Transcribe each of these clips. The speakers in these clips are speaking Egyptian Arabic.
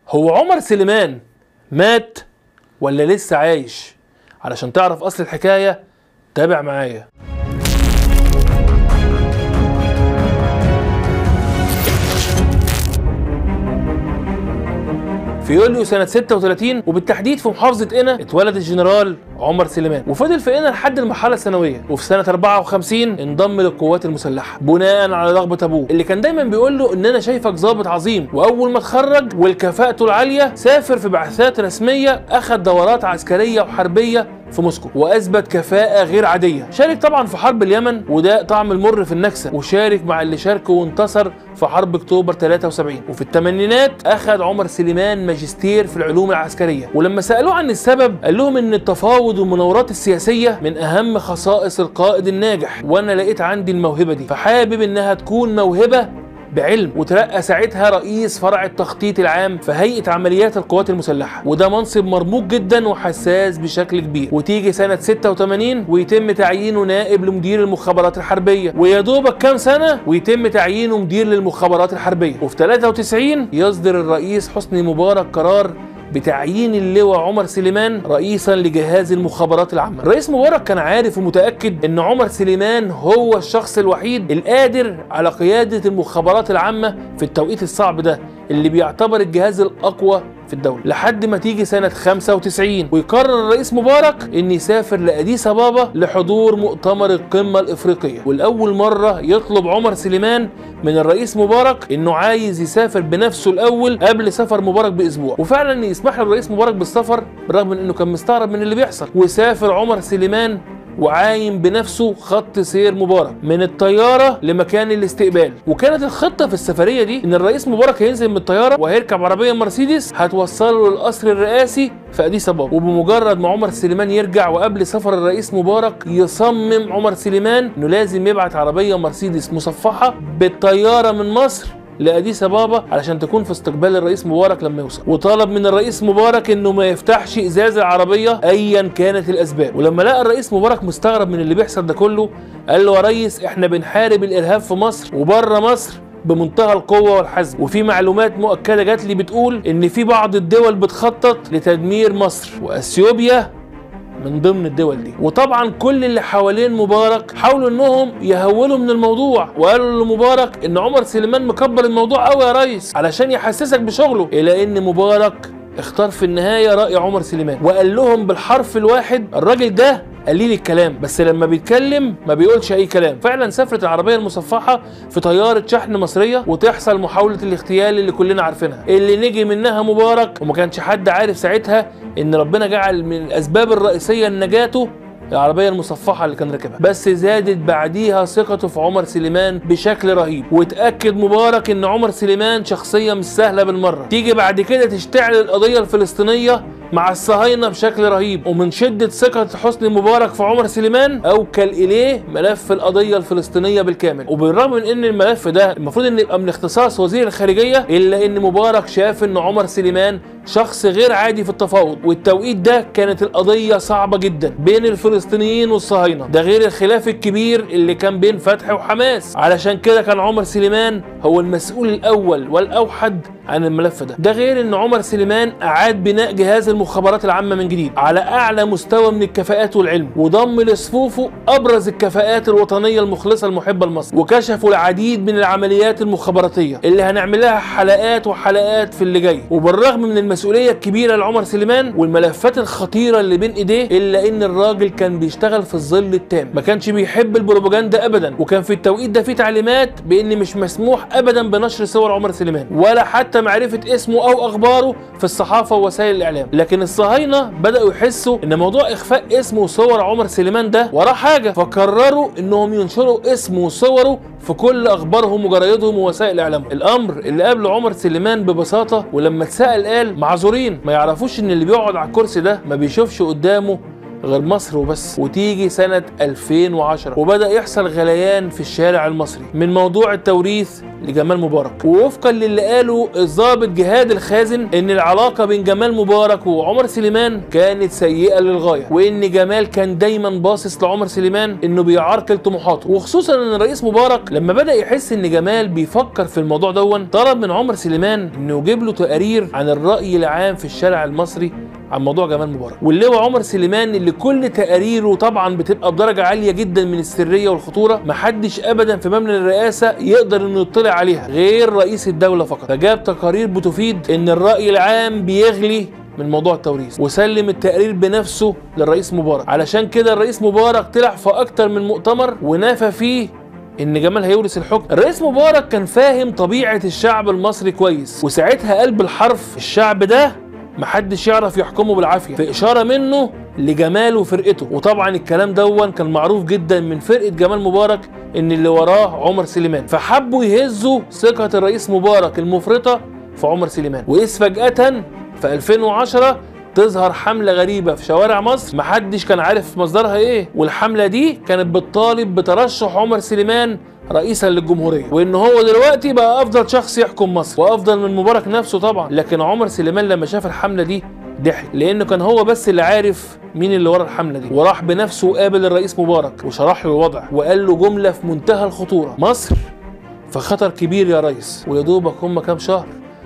هو عمر سليمان مات ولا لسه عايش علشان تعرف اصل الحكايه تابع معايا في يوليو سنة 36 وبالتحديد في محافظة قنا اتولد الجنرال عمر سليمان وفضل في قنا لحد المرحلة الثانوية وفي سنة 54 انضم للقوات المسلحة بناء على رغبة ابوه اللي كان دايما بيقول له ان انا شايفك ضابط عظيم واول ما اتخرج والكفاءته العالية سافر في بعثات رسمية اخذ دورات عسكرية وحربية في موسكو واثبت كفاءه غير عاديه شارك طبعا في حرب اليمن وده طعم المر في النكسه وشارك مع اللي شاركوا وانتصر في حرب اكتوبر 73 وفي الثمانينات اخذ عمر سليمان ماجستير في العلوم العسكريه ولما سالوه عن السبب قال لهم ان التفاوض والمناورات السياسيه من اهم خصائص القائد الناجح وانا لقيت عندي الموهبه دي فحابب انها تكون موهبه بعلم وترقى ساعتها رئيس فرع التخطيط العام في هيئه عمليات القوات المسلحه وده منصب مرموق جدا وحساس بشكل كبير وتيجي سنه 86 ويتم تعيينه نائب لمدير المخابرات الحربيه ويا دوبك كام سنه ويتم تعيينه مدير للمخابرات الحربيه وفي 93 يصدر الرئيس حسني مبارك قرار بتعيين اللواء عمر سليمان رئيسا لجهاز المخابرات العامه. الرئيس مبارك كان عارف ومتاكد ان عمر سليمان هو الشخص الوحيد القادر على قياده المخابرات العامه في التوقيت الصعب ده اللي بيعتبر الجهاز الاقوى في الدولة لحد ما تيجي سنة 95 ويقرر الرئيس مبارك ان يسافر لأديس أبابا لحضور مؤتمر القمة الإفريقية والأول مرة يطلب عمر سليمان من الرئيس مبارك انه عايز يسافر بنفسه الأول قبل سفر مبارك بأسبوع وفعلا يسمح له الرئيس مبارك بالسفر بالرغم من انه كان مستغرب من اللي بيحصل وسافر عمر سليمان وعاين بنفسه خط سير مبارك من الطياره لمكان الاستقبال وكانت الخطه في السفريه دي ان الرئيس مبارك هينزل من الطياره وهيركب عربيه مرسيدس هتوصله للقصر الرئاسي في اديس ابابا وبمجرد ما عمر سليمان يرجع وقبل سفر الرئيس مبارك يصمم عمر سليمان انه لازم يبعت عربيه مرسيدس مصفحه بالطياره من مصر لاديس ابابا علشان تكون في استقبال الرئيس مبارك لما يوصل وطلب من الرئيس مبارك انه ما يفتحش ازاز العربيه ايا كانت الاسباب ولما لقى الرئيس مبارك مستغرب من اللي بيحصل ده كله قال له يا ريس احنا بنحارب الارهاب في مصر وبره مصر بمنتهى القوة والحزم وفي معلومات مؤكدة جات لي بتقول ان في بعض الدول بتخطط لتدمير مصر واثيوبيا من ضمن الدول دي وطبعا كل اللي حوالين مبارك حاولوا انهم يهولوا من الموضوع وقالوا لمبارك ان عمر سليمان مكبر الموضوع قوي يا ريس علشان يحسسك بشغله الى ان مبارك اختار في النهاية رأي عمر سليمان وقال لهم بالحرف الواحد الراجل ده قليل الكلام بس لما بيتكلم ما بيقولش اي كلام فعلا سافرت العربيه المصفحه في طياره شحن مصريه وتحصل محاوله الاغتيال اللي كلنا عارفينها اللي نجي منها مبارك وما كانش حد عارف ساعتها ان ربنا جعل من الاسباب الرئيسيه لنجاته العربيه المصفحه اللي كان راكبها بس زادت بعديها ثقته في عمر سليمان بشكل رهيب وتاكد مبارك ان عمر سليمان شخصيه مش سهله بالمره تيجي بعد كده تشتعل القضيه الفلسطينيه مع الصهاينة بشكل رهيب ومن شدة ثقة حسني مبارك في عمر سليمان أوكل إليه ملف القضية الفلسطينية بالكامل وبالرغم من إن الملف ده المفروض إن يبقى من اختصاص وزير الخارجية إلا إن مبارك شاف إن عمر سليمان شخص غير عادي في التفاوض والتوقيت ده كانت القضية صعبة جدا بين الفلسطينيين والصهاينة ده غير الخلاف الكبير اللي كان بين فتحي وحماس علشان كده كان عمر سليمان هو المسؤول الأول والأوحد عن الملف ده ده غير ان عمر سليمان اعاد بناء جهاز المخابرات العامه من جديد على اعلى مستوى من الكفاءات والعلم وضم لصفوفه ابرز الكفاءات الوطنيه المخلصه المحبه لمصر وكشفوا العديد من العمليات المخابراتيه اللي هنعمل لها حلقات وحلقات في اللي جاي وبالرغم من المسؤوليه الكبيره لعمر سليمان والملفات الخطيره اللي بين ايديه الا ان الراجل كان بيشتغل في الظل التام ما كانش بيحب البروباجندا ابدا وكان في التوقيت ده في تعليمات بان مش مسموح ابدا بنشر صور عمر سليمان ولا حتى معرفه اسمه او اخباره في الصحافه ووسائل الاعلام لكن الصهاينه بداوا يحسوا ان موضوع اخفاء اسمه وصور عمر سليمان ده وراه حاجه فقرروا انهم ينشروا اسمه وصوره في كل اخبارهم وجرايدهم ووسائل اعلامهم الامر اللي قابله عمر سليمان ببساطه ولما اتسال قال معذورين ما يعرفوش ان اللي بيقعد على الكرسي ده ما بيشوفش قدامه غير مصر وبس وتيجي سنة 2010 وبدأ يحصل غليان في الشارع المصري من موضوع التوريث لجمال مبارك ووفقا للي قاله الضابط جهاد الخازن ان العلاقه بين جمال مبارك وعمر سليمان كانت سيئه للغايه وان جمال كان دايما باصص لعمر سليمان انه بيعرقل طموحاته وخصوصا ان الرئيس مبارك لما بدا يحس ان جمال بيفكر في الموضوع دون طلب من عمر سليمان انه يجيب له تقارير عن الراي العام في الشارع المصري عن موضوع جمال مبارك واللواء عمر سليمان اللي كل تقاريره طبعا بتبقى بدرجه عاليه جدا من السريه والخطوره محدش ابدا في مبنى الرئاسه يقدر انه يطلع عليها غير رئيس الدوله فقط فجاب تقارير بتفيد ان الراي العام بيغلي من موضوع التوريث وسلم التقرير بنفسه للرئيس مبارك علشان كده الرئيس مبارك طلع في اكتر من مؤتمر ونفى فيه ان جمال هيورث الحكم الرئيس مبارك كان فاهم طبيعه الشعب المصري كويس وساعتها قال بالحرف الشعب ده محدش يعرف يحكمه بالعافيه في اشاره منه لجمال وفرقته وطبعا الكلام دون كان معروف جدا من فرقه جمال مبارك ان اللي وراه عمر سليمان فحبوا يهزوا ثقه الرئيس مبارك المفرطه في عمر سليمان وإذ فجاه في 2010 تظهر حملة غريبة في شوارع مصر محدش كان عارف مصدرها ايه والحملة دي كانت بتطالب بترشح عمر سليمان رئيسا للجمهورية وان هو دلوقتي بقى افضل شخص يحكم مصر وافضل من مبارك نفسه طبعا لكن عمر سليمان لما شاف الحملة دي ضحك لانه كان هو بس اللي عارف مين اللي ورا الحمله دي وراح بنفسه وقابل الرئيس مبارك وشرح له الوضع وقال له جمله في منتهى الخطوره مصر في خطر كبير يا ريس ويا دوبك هم كام شهر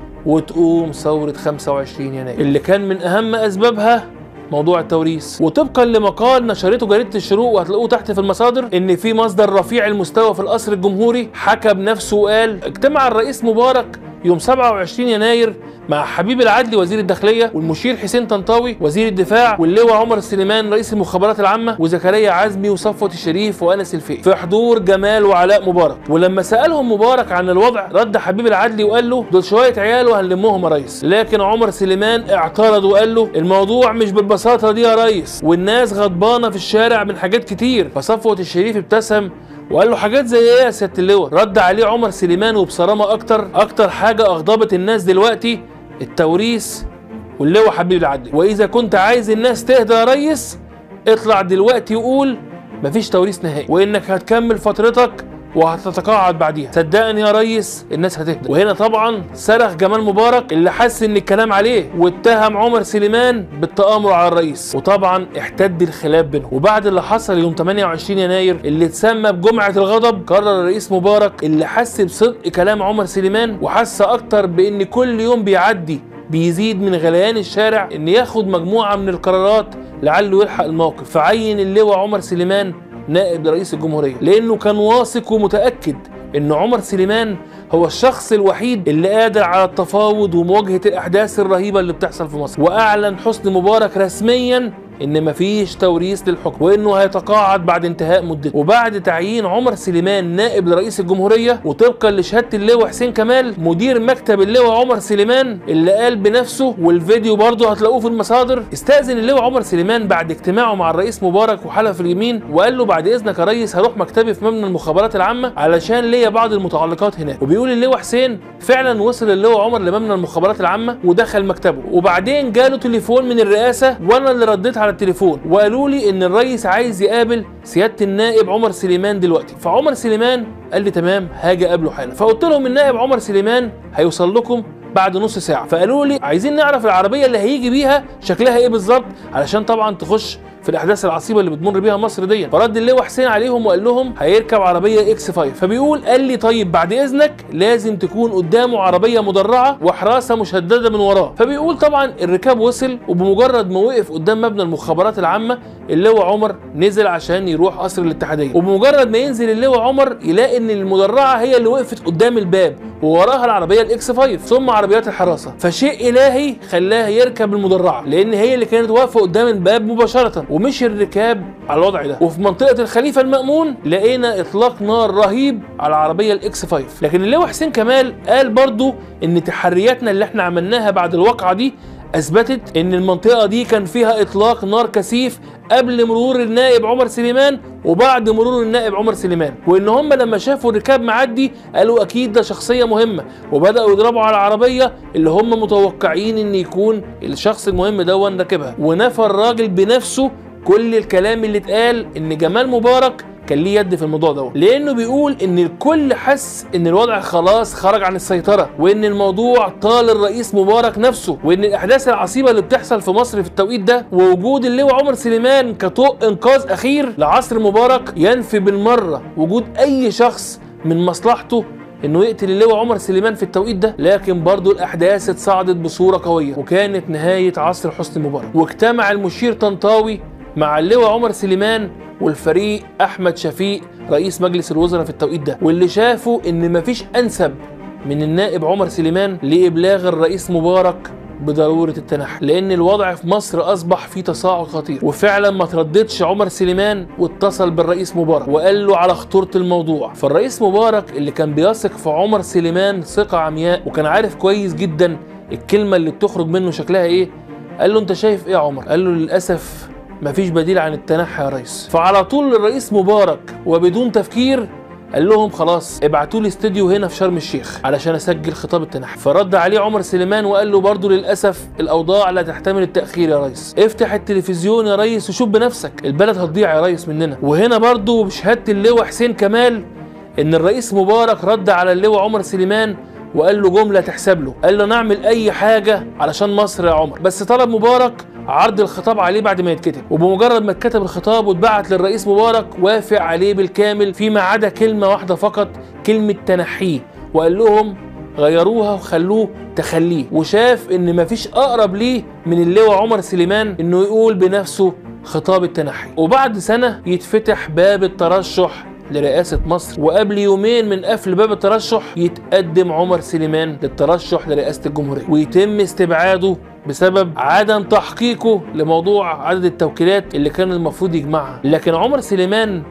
وتقوم ثورة 25 يناير اللي كان من أهم أسبابها موضوع التوريث وطبقا لمقال نشرته جريده الشروق وهتلاقوه تحت في المصادر ان في مصدر رفيع المستوى في القصر الجمهوري حكى بنفسه وقال اجتمع الرئيس مبارك يوم 27 يناير مع حبيب العدلي وزير الداخليه والمشير حسين طنطاوي وزير الدفاع واللواء عمر سليمان رئيس المخابرات العامه وزكريا عزمي وصفوه الشريف وانس الفقي في حضور جمال وعلاء مبارك ولما سالهم مبارك عن الوضع رد حبيب العدلي وقال له دول شويه عيال وهنلمهم يا ريس لكن عمر سليمان اعترض وقال له الموضوع مش بالبساطه دي يا ريس والناس غضبانه في الشارع من حاجات كتير فصفوه الشريف ابتسم وقال له حاجات زي ايه يا سياده اللواء رد عليه عمر سليمان وبصرامه اكتر اكتر حاجه اغضبت الناس دلوقتي التوريث واللواء حبيب العدلي واذا كنت عايز الناس تهدى يا ريس اطلع دلوقتي وقول مفيش توريث نهائي وانك هتكمل فترتك وهتتقاعد بعديها صدقني يا ريس الناس هتهدى وهنا طبعا صرخ جمال مبارك اللي حس ان الكلام عليه واتهم عمر سليمان بالتآمر على الرئيس وطبعا احتد الخلاف بينهم وبعد اللي حصل يوم 28 يناير اللي اتسمى بجمعة الغضب قرر الرئيس مبارك اللي حس بصدق كلام عمر سليمان وحس اكتر بان كل يوم بيعدي بيزيد من غليان الشارع ان ياخد مجموعة من القرارات لعله يلحق الموقف فعين اللواء عمر سليمان نائب لرئيس الجمهورية لأنه كان واثق ومتأكد أن عمر سليمان هو الشخص الوحيد اللي قادر على التفاوض ومواجهة الأحداث الرهيبة اللي بتحصل في مصر وأعلن حسني مبارك رسميا ان مفيش توريث للحكم وانه هيتقاعد بعد انتهاء مدته وبعد تعيين عمر سليمان نائب لرئيس الجمهوريه وطبقا لشهاده اللواء حسين كمال مدير مكتب اللواء عمر سليمان اللي قال بنفسه والفيديو برضه هتلاقوه في المصادر استاذن اللواء عمر سليمان بعد اجتماعه مع الرئيس مبارك وحلف اليمين وقال له بعد اذنك يا ريس هروح مكتبي في مبنى المخابرات العامه علشان ليا بعض المتعلقات هناك وبيقول اللواء حسين فعلا وصل اللواء عمر لمبنى المخابرات العامه ودخل مكتبه وبعدين جاله تليفون من الرئاسه وانا اللي رديت على التليفون وقالوا لي ان الرئيس عايز يقابل سياده النائب عمر سليمان دلوقتي فعمر سليمان قال لي تمام هاجي اقابله حالا فقلت لهم النائب عمر سليمان هيوصل لكم بعد نص ساعه فقالوا لي عايزين نعرف العربيه اللي هيجي بيها شكلها ايه بالظبط علشان طبعا تخش في الاحداث العصيبه اللي بتمر بيها مصر دي فرد اللواء حسين عليهم وقال لهم هيركب عربيه اكس 5 فبيقول قال لي طيب بعد اذنك لازم تكون قدامه عربيه مدرعه وحراسه مشدده من وراه فبيقول طبعا الركاب وصل وبمجرد ما وقف قدام مبنى المخابرات العامه اللواء عمر نزل عشان يروح قصر الاتحاديه وبمجرد ما ينزل اللواء عمر يلاقي ان المدرعه هي اللي وقفت قدام الباب ووراها العربيه الاكس 5 ثم عربيات الحراسه فشيء الهي خلاه يركب المدرعه لان هي اللي كانت واقفه قدام الباب مباشره ومشي الركاب على الوضع ده وفي منطقه الخليفه المامون لقينا اطلاق نار رهيب على العربيه الاكس 5 لكن اللواء حسين كمال قال برضو ان تحرياتنا اللي احنا عملناها بعد الواقعه دي اثبتت ان المنطقه دي كان فيها اطلاق نار كثيف قبل مرور النائب عمر سليمان وبعد مرور النائب عمر سليمان وان هم لما شافوا الركاب معدي قالوا اكيد ده شخصيه مهمه وبداوا يضربوا على العربيه اللي هم متوقعين ان يكون الشخص المهم ده راكبها ونفى الراجل بنفسه كل الكلام اللي اتقال ان جمال مبارك كان ليه يد في الموضوع ده لانه بيقول ان الكل حس ان الوضع خلاص خرج عن السيطره وان الموضوع طال الرئيس مبارك نفسه وان الاحداث العصيبه اللي بتحصل في مصر في التوقيت ده ووجود اللواء عمر سليمان كطوق انقاذ اخير لعصر مبارك ينفي بالمره وجود اي شخص من مصلحته انه يقتل اللواء عمر سليمان في التوقيت ده لكن برضه الاحداث اتصاعدت بصوره قويه وكانت نهايه عصر حسني مبارك واجتمع المشير طنطاوي مع اللواء عمر سليمان والفريق احمد شفيق رئيس مجلس الوزراء في التوقيت ده واللي شافوا ان مفيش انسب من النائب عمر سليمان لابلاغ الرئيس مبارك بضروره التنحي لان الوضع في مصر اصبح فيه تصاعد خطير وفعلا ما ترددش عمر سليمان واتصل بالرئيس مبارك وقال له على خطوره الموضوع فالرئيس مبارك اللي كان بيثق في عمر سليمان ثقه عمياء وكان عارف كويس جدا الكلمه اللي بتخرج منه شكلها ايه قال له انت شايف ايه يا عمر قال له للاسف مفيش بديل عن التنحي يا ريس فعلى طول الرئيس مبارك وبدون تفكير قال لهم خلاص ابعتوا لي استوديو هنا في شرم الشيخ علشان اسجل خطاب التنحي فرد عليه عمر سليمان وقال له برضه للاسف الاوضاع لا تحتمل التاخير يا ريس افتح التلفزيون يا ريس وشوف بنفسك البلد هتضيع يا ريس مننا وهنا برضه بشهاده اللواء حسين كمال ان الرئيس مبارك رد على اللواء عمر سليمان وقال له جمله تحسب له قال له نعمل اي حاجه علشان مصر يا عمر بس طلب مبارك عرض الخطاب عليه بعد ما يتكتب وبمجرد ما اتكتب الخطاب واتبعت للرئيس مبارك وافق عليه بالكامل فيما عدا كلمه واحده فقط كلمه تنحيه وقال لهم غيروها وخلوه تخليه وشاف ان مفيش اقرب ليه من اللواء عمر سليمان انه يقول بنفسه خطاب التنحي وبعد سنه يتفتح باب الترشح لرئاسة مصر وقبل يومين من قفل باب الترشح يتقدم عمر سليمان للترشح لرئاسة الجمهورية ويتم استبعاده بسبب عدم تحقيقه لموضوع عدد التوكيلات اللي كان المفروض يجمعها لكن عمر سليمان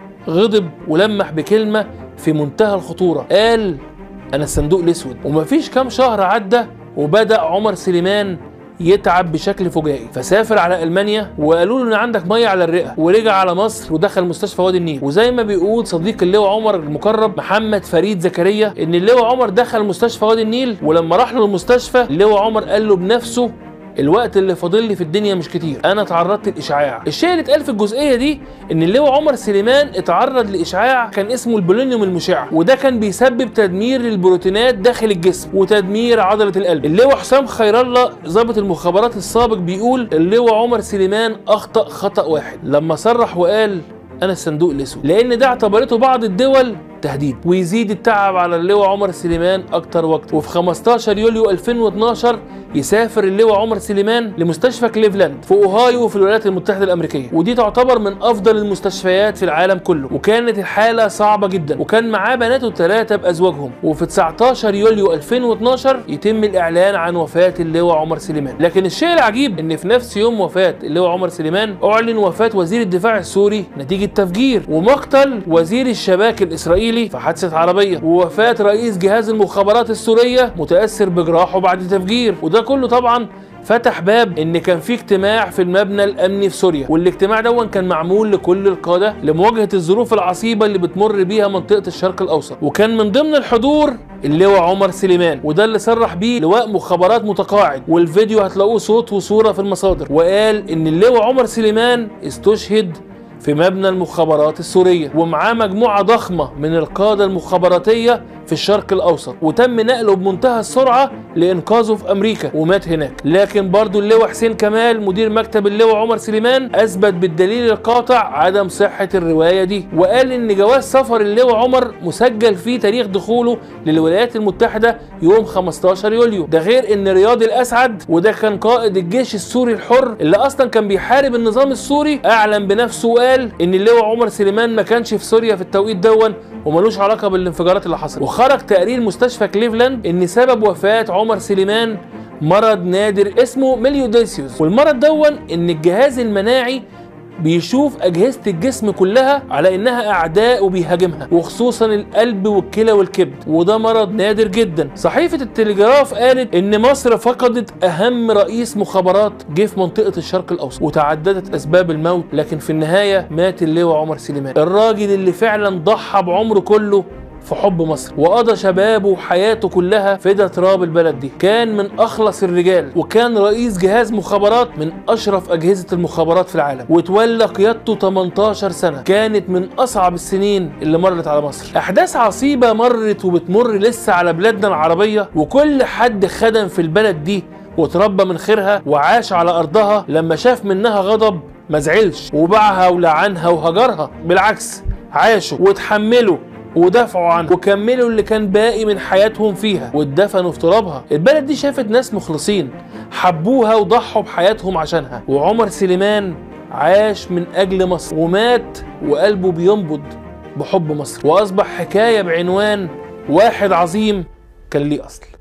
غضب ولمح بكلمة في منتهى الخطورة قال أنا الصندوق الأسود ومفيش كام شهر عدى وبدأ عمر سليمان يتعب بشكل فجائي فسافر على المانيا وقالوا له ان عندك ميه على الرئه ورجع على مصر ودخل مستشفى وادي النيل وزي ما بيقول صديق اللواء عمر المقرب محمد فريد زكريا ان اللواء عمر دخل مستشفى وادي النيل ولما راح له المستشفى اللواء عمر قال له بنفسه الوقت اللي فاضل لي في الدنيا مش كتير انا اتعرضت لاشعاع الشيء اللي اتقال في الجزئيه دي ان اللواء عمر سليمان اتعرض لاشعاع كان اسمه البولونيوم المشع وده كان بيسبب تدمير للبروتينات داخل الجسم وتدمير عضله القلب اللواء حسام خير الله ضابط المخابرات السابق بيقول اللواء عمر سليمان اخطا خطا واحد لما صرح وقال انا الصندوق الاسود لان ده اعتبرته بعض الدول تهديد ويزيد التعب على اللواء عمر سليمان اكتر وقت وفي 15 يوليو 2012 يسافر اللواء عمر سليمان لمستشفى كليفلاند في اوهايو في الولايات المتحده الامريكيه ودي تعتبر من افضل المستشفيات في العالم كله وكانت الحاله صعبه جدا وكان معاه بناته الثلاثه بازواجهم وفي 19 يوليو 2012 يتم الاعلان عن وفاه اللواء عمر سليمان لكن الشيء العجيب ان في نفس يوم وفاه اللواء عمر سليمان اعلن وفاه وزير الدفاع السوري نتيجه تفجير ومقتل وزير الشباك الاسرائيلي في حادثه عربيه ووفاه رئيس جهاز المخابرات السوريه متاثر بجراحه بعد تفجير وده كله طبعا فتح باب ان كان في اجتماع في المبنى الامني في سوريا والاجتماع ده كان معمول لكل القاده لمواجهه الظروف العصيبه اللي بتمر بيها منطقه الشرق الاوسط وكان من ضمن الحضور اللواء عمر سليمان وده اللي صرح بيه لواء مخابرات متقاعد والفيديو هتلاقوه صوت وصوره في المصادر وقال ان اللواء عمر سليمان استشهد في مبنى المخابرات السورية ومعاه مجموعة ضخمة من القادة المخابراتية في الشرق الأوسط وتم نقله بمنتهى السرعة لإنقاذه في أمريكا ومات هناك لكن برضو اللواء حسين كمال مدير مكتب اللواء عمر سليمان أثبت بالدليل القاطع عدم صحة الرواية دي وقال إن جواز سفر اللواء عمر مسجل فيه تاريخ دخوله للولايات المتحدة يوم 15 يوليو ده غير إن رياض الأسعد وده كان قائد الجيش السوري الحر اللي أصلا كان بيحارب النظام السوري أعلن بنفسه وقال إن اللواء عمر سليمان ما كانش في سوريا في التوقيت دون وملوش علاقة بالانفجارات اللي حصلت وخرج تقرير مستشفى كليفلاند ان سبب وفاة عمر سليمان مرض نادر اسمه ميليوديسيوس والمرض دون ان الجهاز المناعي بيشوف أجهزة الجسم كلها على إنها أعداء وبيهاجمها وخصوصا القلب والكلى والكبد وده مرض نادر جدا صحيفة التلجراف قالت إن مصر فقدت أهم رئيس مخابرات جه في منطقة الشرق الأوسط وتعددت أسباب الموت لكن في النهاية مات اللواء عمر سليمان الراجل اللي فعلا ضحى بعمره كله في حب مصر وقضى شبابه وحياته كلها في ده تراب البلد دي كان من اخلص الرجال وكان رئيس جهاز مخابرات من اشرف اجهزه المخابرات في العالم وتولى قيادته 18 سنه كانت من اصعب السنين اللي مرت على مصر احداث عصيبه مرت وبتمر لسه على بلادنا العربيه وكل حد خدم في البلد دي وتربى من خيرها وعاش على ارضها لما شاف منها غضب ما زعلش وباعها ولعنها وهجرها بالعكس عاشوا وتحملوا ودافعوا عنها وكملوا اللي كان باقي من حياتهم فيها واتدفنوا في ترابها البلد دي شافت ناس مخلصين حبوها وضحوا بحياتهم عشانها وعمر سليمان عاش من اجل مصر ومات وقلبه بينبض بحب مصر واصبح حكايه بعنوان واحد عظيم كان ليه اصل